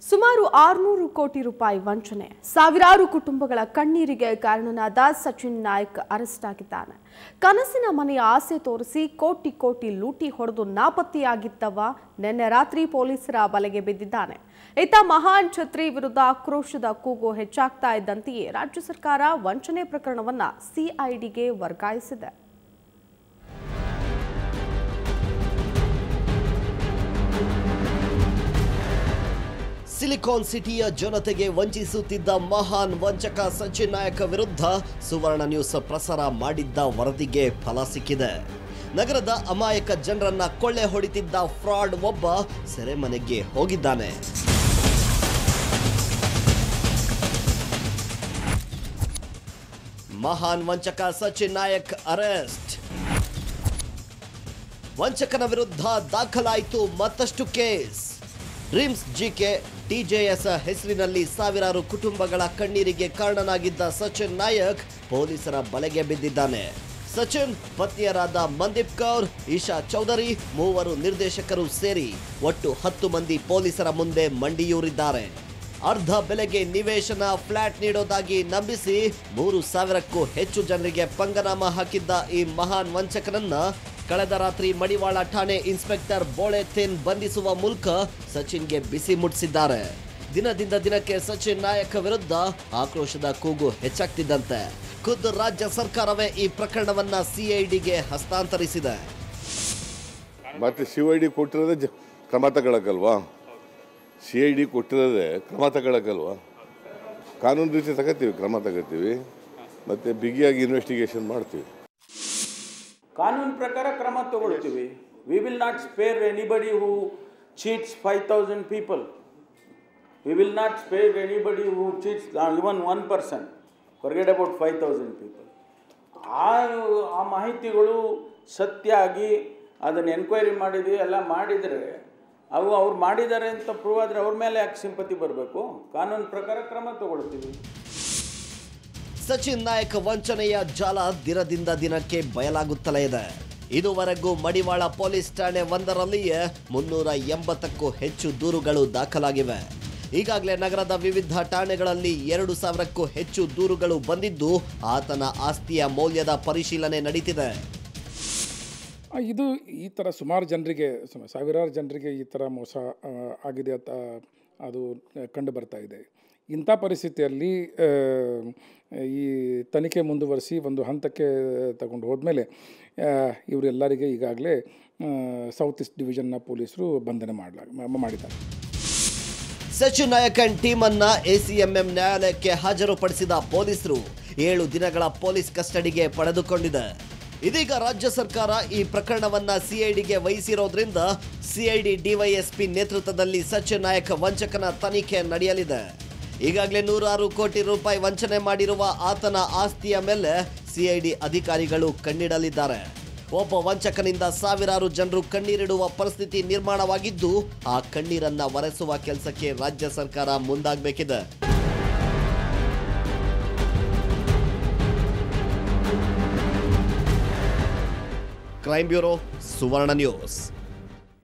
ಸುಮಾರು ಆರುನೂರು ಕೋಟಿ ರೂಪಾಯಿ ವಂಚನೆ ಸಾವಿರಾರು ಕುಟುಂಬಗಳ ಕಣ್ಣೀರಿಗೆ ಕಾರಣನಾದ ಸಚಿನ್ ನಾಯ್ಕ್ ಅರೆಸ್ಟ್ ಆಗಿದ್ದಾನೆ ಕನಸಿನ ಮನೆಯ ಆಸೆ ತೋರಿಸಿ ಕೋಟಿ ಕೋಟಿ ಲೂಟಿ ಹೊಡೆದು ನಾಪತ್ತೆಯಾಗಿದ್ದವ ನಿನ್ನೆ ರಾತ್ರಿ ಪೊಲೀಸರ ಬಲೆಗೆ ಬಿದ್ದಿದ್ದಾನೆ ಇತ್ತ ಮಹಾನ್ ಛತ್ರಿ ವಿರುದ್ಧ ಆಕ್ರೋಶದ ಕೂಗು ಹೆಚ್ಚಾಗ್ತಾ ಇದ್ದಂತೆಯೇ ರಾಜ್ಯ ಸರ್ಕಾರ ವಂಚನೆ ಪ್ರಕರಣವನ್ನ ಸಿಐಡಿಗೆ ವರ್ಗಾಯಿಸಿದೆ ಸಿಲಿಕಾನ್ ಸಿಟಿಯ ಜನತೆಗೆ ವಂಚಿಸುತ್ತಿದ್ದ ಮಹಾನ್ ವಂಚಕ ಸಚಿನ್ ನಾಯಕ ವಿರುದ್ಧ ಸುವರ್ಣ ನ್ಯೂಸ್ ಪ್ರಸಾರ ಮಾಡಿದ್ದ ವರದಿಗೆ ಫಲ ಸಿಕ್ಕಿದೆ ನಗರದ ಅಮಾಯಕ ಜನರನ್ನ ಕೊಳ್ಳೆ ಹೊಡಿತಿದ್ದ ಫ್ರಾಡ್ ಒಬ್ಬ ಸೆರೆಮನೆಗೆ ಹೋಗಿದ್ದಾನೆ ಮಹಾನ್ ವಂಚಕ ಸಚಿನ್ ನಾಯಕ್ ಅರೆಸ್ಟ್ ವಂಚಕನ ವಿರುದ್ಧ ದಾಖಲಾಯಿತು ಮತ್ತಷ್ಟು ಕೇಸ್ ಡ್ರೀಮ್ಸ್ ಜಿಕೆ ಟಿಜೆಎಸ್ ಹೆಸರಿನಲ್ಲಿ ಸಾವಿರಾರು ಕುಟುಂಬಗಳ ಕಣ್ಣೀರಿಗೆ ಕಾರಣನಾಗಿದ್ದ ಸಚಿನ್ ನಾಯಕ್ ಪೊಲೀಸರ ಬಲೆಗೆ ಬಿದ್ದಿದ್ದಾನೆ ಸಚಿನ್ ಪತ್ನಿಯರಾದ ಮಂದೀಪ್ ಕೌರ್ ಈಶಾ ಚೌಧರಿ ಮೂವರು ನಿರ್ದೇಶಕರು ಸೇರಿ ಒಟ್ಟು ಹತ್ತು ಮಂದಿ ಪೊಲೀಸರ ಮುಂದೆ ಮಂಡಿಯೂರಿದ್ದಾರೆ ಅರ್ಧ ಬೆಲೆಗೆ ನಿವೇಶನ ಫ್ಲಾಟ್ ನೀಡೋದಾಗಿ ನಂಬಿಸಿ ಮೂರು ಸಾವಿರಕ್ಕೂ ಹೆಚ್ಚು ಜನರಿಗೆ ಪಂಗನಾಮ ಹಾಕಿದ್ದ ಈ ಮಹಾನ್ ವಂಚಕನನ್ನ ಕಳೆದ ರಾತ್ರಿ ಮಡಿವಾಳ ಠಾಣೆ ಇನ್ಸ್ಪೆಕ್ಟರ್ ಬೋಳೆಥೇನ್ ಬಂಧಿಸುವ ಮೂಲಕ ಸಚಿನ್ಗೆ ಬಿಸಿ ಮುಟ್ಟಿಸಿದ್ದಾರೆ ದಿನದಿಂದ ದಿನಕ್ಕೆ ಸಚಿನ್ ನಾಯಕ್ ವಿರುದ್ಧ ಆಕ್ರೋಶದ ಕೂಗು ಹೆಚ್ಚಾಗ್ತಿದ್ದಂತೆ ಖುದ್ದು ರಾಜ್ಯ ಸರ್ಕಾರವೇ ಈ ಪ್ರಕರಣವನ್ನ ಸಿಐಡಿಗೆ ಹಸ್ತಾಂತರಿಸಿದೆ ಮತ್ತು ಸಿ ಐ ಡಿ ಕೊಟ್ಟಿರೋದೇ ಜ ಕ್ರಮ ತಗೊಳಕ್ಕಲ್ವಾ ಸಿ ಐ ಡಿ ಕೊಟ್ಟಿರೋದೇ ಕ್ರಮ ತಗೊಳಕ್ಕಲ್ವಾ ಕಾನೂನು ರೀತಿ ತಗೋತೀವಿ ಕ್ರಮ ತಗೋತೀವಿ ಮತ್ತು ಬಿಗಿಯಾಗಿ ಇನ್ವೆಸ್ಟಿಗೇಷನ್ ಮಾಡ್ತೀವಿ ಕಾನೂನು ಪ್ರಕಾರ ಕ್ರಮ ತಗೊಳ್ತೀವಿ we will not spare anybody who cheats five thousand people we will not spare anybody who cheats even one person forget about five thousand people ಆ ಆ ಮಾಹಿತಿಗಳು ಸತ್ಯ ಆಗಿ ಅದನ್ನು ಎನ್ಕ್ವೈರಿ ಮಾಡಿದ್ವಿ ಎಲ್ಲ ಮಾಡಿದರೆ ಅವು ಅವ್ರು ಮಾಡಿದ್ದಾರೆ ಅಂತ ಪ್ರೂವ್ ಆದರೆ ಅವ್ರ ಮೇಲೆ ಯಾಕೆ ಸಿಂಪತಿ ಬರಬೇಕು ಕಾನೂನು ಪ್ರಕಾರ ಕ್ರಮ ತಗೊಳ್ತೀವಿ ಸಚಿನ್ ನಾಯಕ್ ವಂಚನೆಯ ಜಾಲ ದಿನದಿಂದ ದಿನಕ್ಕೆ ಬಯಲಾಗುತ್ತಲೇ ಇದೆ ಇದುವರೆಗೂ ಮಡಿವಾಳ ಪೊಲೀಸ್ ಠಾಣೆ ಒಂದರಲ್ಲಿಯೇ ಮುನ್ನೂರ ಎಂಬತ್ತಕ್ಕೂ ಹೆಚ್ಚು ದೂರುಗಳು ದಾಖಲಾಗಿವೆ ಈಗಾಗಲೇ ನಗರದ ವಿವಿಧ ಠಾಣೆಗಳಲ್ಲಿ ಎರಡು ಸಾವಿರಕ್ಕೂ ಹೆಚ್ಚು ದೂರುಗಳು ಬಂದಿದ್ದು ಆತನ ಆಸ್ತಿಯ ಮೌಲ್ಯದ ಪರಿಶೀಲನೆ ನಡೀತಿದೆ ಆ, ಇದು ಈ ಥರ ಸುಮಾರು ಜನರಿಗೆ ಸುಮ- ಸಾವಿರಾರು ಜನರಿಗೆ ಈ ಥರ ಮೋಸ ಆ, ಆಗಿದೆ ಅಂತ ಅದು ಕಂಡು ಬರ್ತಾ ಇದೆ ಇಂಥ ಪರಿಸ್ಥಿತಿಯಲ್ಲಿ ಆ, ಈ ತನಿಖೆ ಮುಂದುವರಿಸಿ ಒಂದು ಹಂತಕ್ಕೆ ತಗೊಂಡು ಹೋದ್ಮೇಲೆ ಆ, ಇವರೆಲ್ಲರಿಗೆ ಈಗಾಗಲೇ ಸೌತ್ ಈಸ್ಟ್ ಡಿವಿಷನ್ನ ಪೊಲೀಸರು ಬಂಧನ ಮಾಡಲಾ ಮ- ಮಾಡಿದ್ದಾರೆ ಸಚಿನ್ ನಾಯಕ್ ಅಂಡ್ ಟೀಮ್ ಅನ್ನ ಎಸಿಎಂಎಂ ನ್ಯಾಯಾಲಯಕ್ಕೆ ಹಾಜರುಪಡಿಸಿದ ಪೊಲೀಸರು ಏಳು ದಿನಗಳ ಪೊಲೀಸ್ ಕಸ್ಟಡಿಗೆ ಪಡೆದುಕೊಂಡಿದೆ ಇದೀಗ ರಾಜ್ಯ ಸರ್ಕಾರ ಈ ಪ್ರಕರಣವನ್ನ ಸಿಐಡಿಗೆ ವಹಿಸಿರೋದ್ರಿಂದ ಸಿಐಡಿ ಡಿವೈಎಸ್ಪಿ ನೇತೃತ್ವದಲ್ಲಿ ಸಚಿನ್ ನಾಯಕ್ ವಂಚಕನ ತನಿಖೆ ನಡೆಯಲಿದೆ ಈಗಾಗಲೇ ನೂರಾರು ಕೋಟಿ ರೂಪಾಯಿ ವಂಚನೆ ಮಾಡಿರುವ ಆತನ ಆಸ್ತಿಯ ಮೇಲೆ ಸಿಐಡಿ ಅಧಿಕಾರಿಗಳು ಕಣ್ಣಿಡಲಿದ್ದಾರೆ ಒಬ್ಬ ವಂಚಕನಿಂದ ಸಾವಿರಾರು ಜನರು ಕಣ್ಣೀರಿಡುವ ಪರಿಸ್ಥಿತಿ ನಿರ್ಮಾಣವಾಗಿದ್ದು ಆ ಕಣ್ಣೀರನ್ನ ಒರೆಸುವ ಕೆಲಸಕ್ಕೆ ರಾಜ್ಯ ಸರ್ಕಾರ ಮುಂದಾಗಬೇಕಿದೆ ಕ್ರೈಮ್ ಬ್ಯೂರೋ ಸುವರ್ಣ ನ್ಯೂಸ್